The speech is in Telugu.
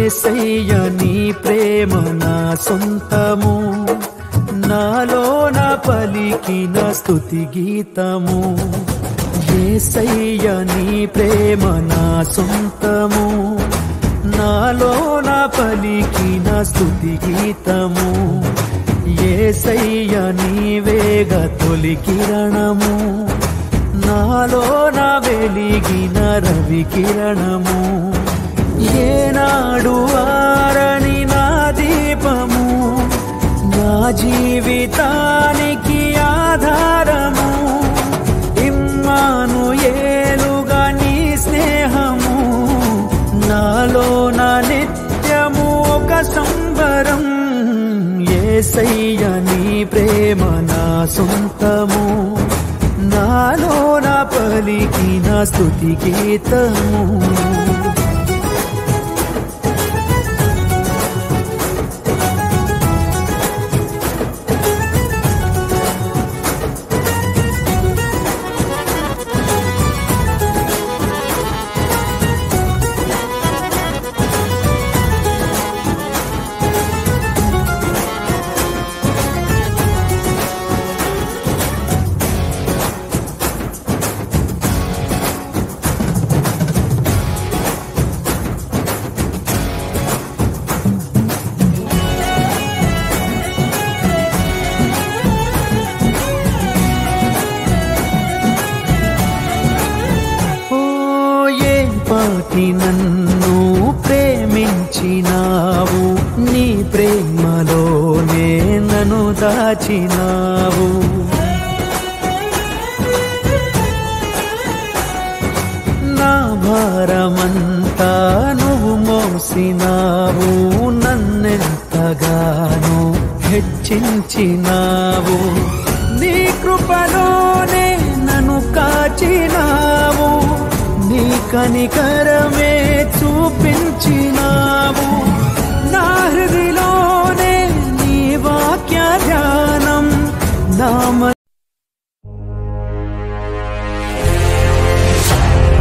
ఏసయ్య నీ ప్రేమ నా సొంతము నాలోన పలికిన స్తుతి గీతము ఏసయ్య నీ ప్రేమ నా సొంతము నాలోన పలికిన స్తుతి గీతము ఏసయ్య నీవేగ తొలి కిరణము నాలోన వెలిగిన రవి కిరణము ఏనాడు ఆరని నా దీపము నా జీవితానికి ఆధారము ఇమ్మాను ఏలుగా నీ స్నేహము నాలో నా నిత్యము ఒక సంబరం ఏసయ్య నీ ప్రేమ నా సొంతము నాలో నా పలికిన స్తుతి గీతము ఓ ఏ పాటి నన్ను ప్రేమించినావు నీ ప్రేమలోనే నన్ను దాచినావు నా భారమంతా నువ్వు మోసినావు నన్నెంతగానో హెచ్చించినావు నీ కృపలోనే నన్ను కాచినావు నీ కనికరమే చూపించినావు